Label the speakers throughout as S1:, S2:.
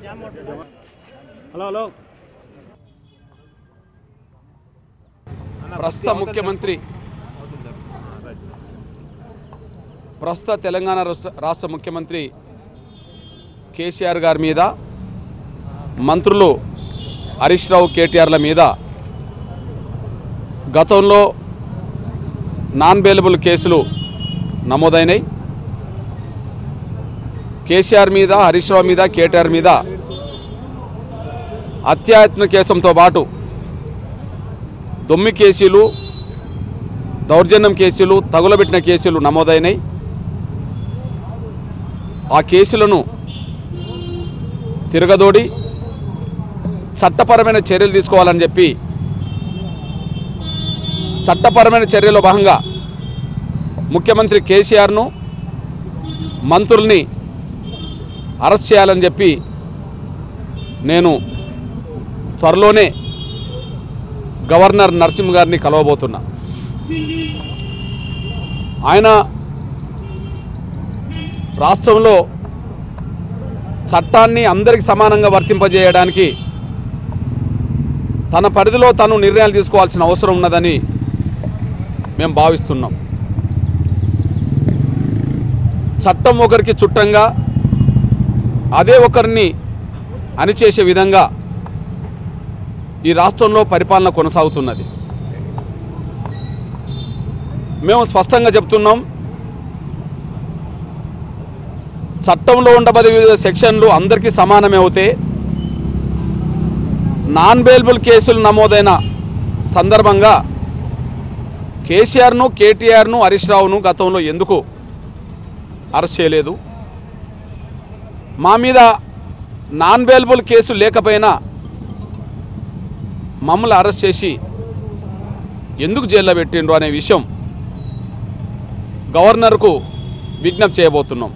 S1: hello hello
S2: ప్రస్తుత ముఖ్యమంత్రి ప్రస్తుత తెలంగాణ రాష్ట్ర రాష్ట్ర ముఖ్యమంత్రి కేసీఆర్ గారి మీద మంత్రులు హరీష్ రావు కేటీఆర్ల మీద గతంలో నాన్ బెయిలబుల్ కేసులు నమోదైనాయి కేసీఆర్ మీద హరీష్ రావు మీద కేటీఆర్ మీద హత్యాయత్న కేసులతో పాటు దొమ్మి కేసులు దౌర్జన్యం కేసులు తగులబెట్టిన కేసులు నమోదైనాయి ఆ కేసులను తిరగదోడి చట్టపరమైన చర్యలు తీసుకోవాలని చెప్పి చట్టపరమైన చర్యలో భాగంగా ముఖ్యమంత్రి కేసీఆర్ను మంత్రుల్ని అరెస్ట్ చేయాలని చెప్పి నేను త్వరలోనే గవర్నర్ నరసింహ గారిని కలవబోతున్నా ఆయన రాష్ట్రంలో చట్టాన్ని అందరికి సమానంగా వర్తింపజేయడానికి తన పరిధిలో తను నిర్ణయాలు తీసుకోవాల్సిన అవసరం ఉన్నదని మేము భావిస్తున్నాం చట్టం ఒకరికి చుట్టంగా అదే ఒకరిని అణిచేసే విధంగా ఈ రాష్ట్రంలో పరిపాలన కొనసాగుతున్నది మేము స్పష్టంగా చెప్తున్నాం చట్టంలో ఉండబడే వివిధ సెక్షన్లు అందరికీ సమానమే అవుతే నాన్ బెయిలబుల్ కేసులు నమోదైన సందర్భంగా కేసీఆర్ను కేటీఆర్ను హరీష్ రావును గతంలో ఎందుకు అరెస్ట్ చేయలేదు మా మీద నాన్ బెయిలబుల్ కేసు లేకపోయినా మమ్మల్ని అరెస్ట్ చేసి ఎందుకు జైల్లో పెట్టిండ్రు అనే విషయం గవర్నర్కు విజ్ఞప్తి చేయబోతున్నాం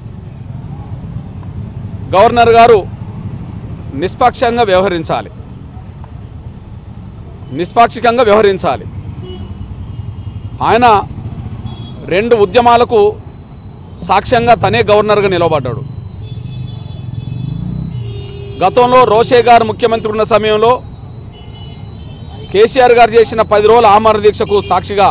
S2: గవర్నర్ గారు నిష్పాక్షంగా వ్యవహరించాలి నిష్పాక్షికంగా వ్యవహరించాలి ఆయన రెండు ఉద్యమాలకు సాక్ష్యంగా తనే గవర్నర్గా నిలబడ్డాడు గతంలో రోషే గారు ముఖ్యమంత్రి ఉన్న సమయంలో కేసీఆర్ గారు చేసిన పది రోజుల ఆమరణ దీక్షకు సాక్షిగా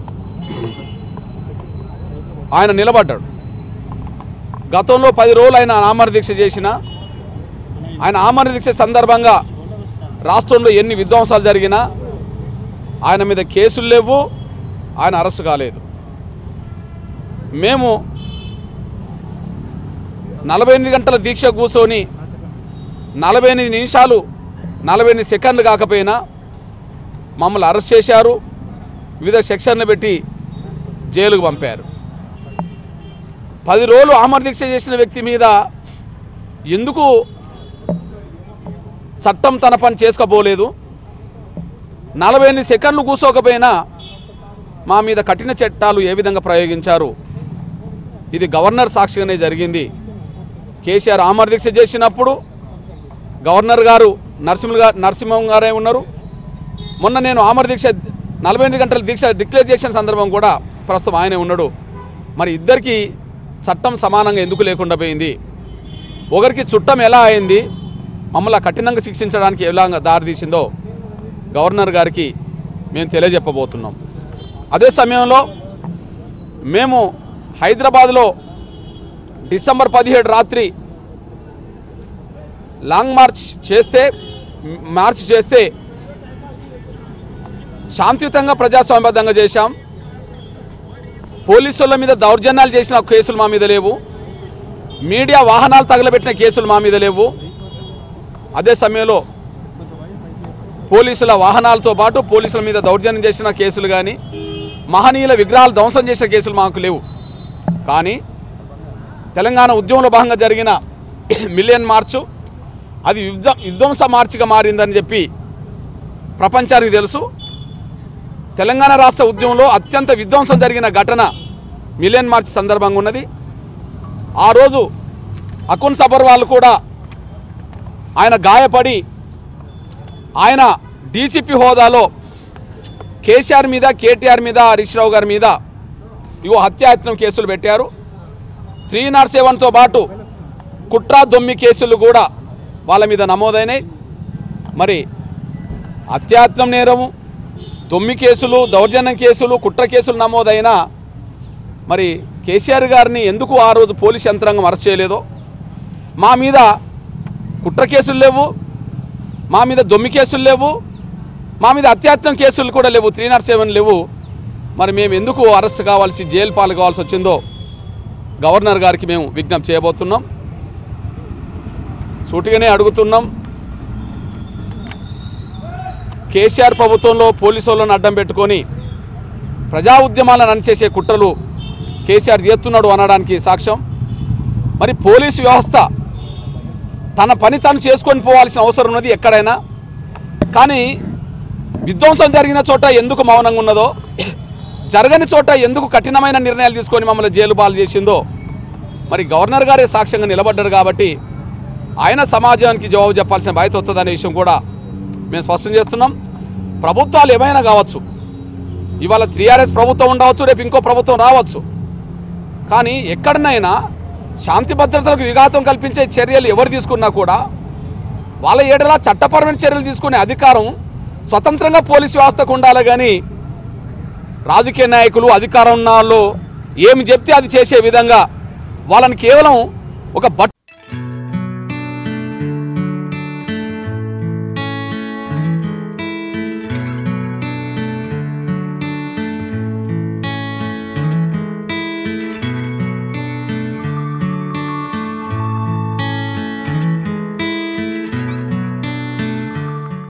S2: ఆయన నిలబడ్డాడు గతంలో పది రోజులు ఆయన ఆమరణ దీక్ష చేసిన ఆయన ఆమరణ దీక్ష సందర్భంగా రాష్ట్రంలో ఎన్ని విధ్వంసాలు జరిగినా ఆయన మీద కేసులు లేవు ఆయన అరెస్ట్ కాలేదు మేము నలభై ఎనిమిది గంటల దీక్ష కూర్చొని నలభై ఎనిమిది నిమిషాలు నలభై ఎనిమిది సెకండ్లు కాకపోయినా మమ్మల్ని అరెస్ట్ చేశారు వివిధ సెక్షన్లు పెట్టి జైలుకు పంపారు పది రోజులు ఆమర దీక్ష చేసిన వ్యక్తి మీద ఎందుకు చట్టం తన పని చేసుకోపోలేదు నలభై ఎనిమిది సెకండ్లు కూర్చోకపోయినా మా మీద కఠిన చట్టాలు ఏ విధంగా ప్రయోగించారు ఇది గవర్నర్ సాక్షిగానే జరిగింది కేసీఆర్ ఆమర దీక్ష చేసినప్పుడు గవర్నర్ గారు నరసింహ గారు నరసింహం గారే ఉన్నారు మొన్న నేను ఆమర దీక్ష నలభై ఎనిమిది గంటల దీక్ష డిక్లేర్ చేసిన సందర్భం కూడా ప్రస్తుతం ఆయనే ఉన్నాడు మరి ఇద్దరికి చట్టం సమానంగా ఎందుకు లేకుండా పోయింది ఒకరికి చుట్టం ఎలా అయింది మమ్మల్ని కఠినంగా శిక్షించడానికి ఎలా దారితీసిందో గవర్నర్ గారికి మేము తెలియజెప్పబోతున్నాం అదే సమయంలో మేము హైదరాబాద్లో డిసెంబర్ పదిహేడు రాత్రి లాంగ్ మార్చ్ చేస్తే మార్చ్ చేస్తే శాంతియుతంగా ప్రజాస్వామ్యబద్ధంగా చేశాం పోలీసుల మీద దౌర్జన్యాలు చేసిన కేసులు మా మీద లేవు మీడియా వాహనాలు తగలబెట్టిన కేసులు మా మీద లేవు అదే సమయంలో పోలీసుల వాహనాలతో పాటు పోలీసుల మీద దౌర్జన్యం చేసిన కేసులు కానీ మహనీయుల విగ్రహాలు ధ్వంసం చేసిన కేసులు మాకు లేవు కానీ తెలంగాణ ఉద్యమంలో భాగంగా జరిగిన మిలియన్ మార్చు అది విధ్వ విధ్వంస మార్చిగా మారిందని చెప్పి ప్రపంచానికి తెలుసు తెలంగాణ రాష్ట్ర ఉద్యమంలో అత్యంత విధ్వంసం జరిగిన ఘటన మిలియన్ మార్చ్ సందర్భంగా ఉన్నది ఆ రోజు అకున్ సబర్ వాళ్ళు కూడా ఆయన గాయపడి ఆయన డీసీపీ హోదాలో కేసీఆర్ మీద కేటీఆర్ మీద హరీష్ రావు గారి మీద ఇగో హత్యాయత్నం కేసులు పెట్టారు త్రీ నాట్ సెవెన్తో పాటు కుట్రా దొమ్మి కేసులు కూడా వాళ్ళ మీద నమోదైనాయి మరి అత్యాత్నం నేరము దొమ్మి కేసులు దౌర్జన్యం కేసులు కుట్ర కేసులు నమోదైన మరి కేసీఆర్ గారిని ఎందుకు ఆ రోజు పోలీస్ యంత్రాంగం అరెస్ట్ చేయలేదో మా మీద కుట్ర కేసులు లేవు మా మీద దొమ్మి కేసులు లేవు మా మీద అత్యాత్నం కేసులు కూడా లేవు త్రీ నాట్ సెవెన్ లేవు మరి మేము ఎందుకు అరెస్ట్ కావాల్సి జైలు పాలు కావాల్సి వచ్చిందో గవర్నర్ గారికి మేము విజ్ఞప్తి చేయబోతున్నాం సూటిగానే అడుగుతున్నాం కేసీఆర్ ప్రభుత్వంలో పోలీసు వాళ్ళని అడ్డం పెట్టుకొని ప్రజా ఉద్యమాలను అణచేసే కుట్రలు కేసీఆర్ చేస్తున్నాడు అనడానికి సాక్ష్యం మరి పోలీసు వ్యవస్థ తన పని తాను చేసుకొని పోవాల్సిన అవసరం ఉన్నది ఎక్కడైనా కానీ విధ్వంసం జరిగిన చోట ఎందుకు మౌనంగా ఉన్నదో జరగని చోట ఎందుకు కఠినమైన నిర్ణయాలు తీసుకొని మమ్మల్ని జైలు పాలు చేసిందో మరి గవర్నర్ గారే సాక్ష్యంగా నిలబడ్డారు కాబట్టి ఆయన సమాజానికి జవాబు చెప్పాల్సిన బాధ్యత వస్తుందనే విషయం కూడా మేము స్పష్టం చేస్తున్నాం ప్రభుత్వాలు ఏమైనా కావచ్చు ఇవాళ త్రీఆర్ఎస్ ప్రభుత్వం ఉండవచ్చు రేపు ఇంకో ప్రభుత్వం రావచ్చు కానీ ఎక్కడనైనా శాంతి భద్రతలకు విఘాతం కల్పించే చర్యలు ఎవరు తీసుకున్నా కూడా వాళ్ళ ఏడలా చట్టపరమైన చర్యలు తీసుకునే అధికారం స్వతంత్రంగా పోలీసు వ్యవస్థకు ఉండాలి కానీ రాజకీయ నాయకులు అధికారం ఉన్న వాళ్ళు ఏమి చెప్తే అది చేసే విధంగా వాళ్ళని కేవలం ఒక బట్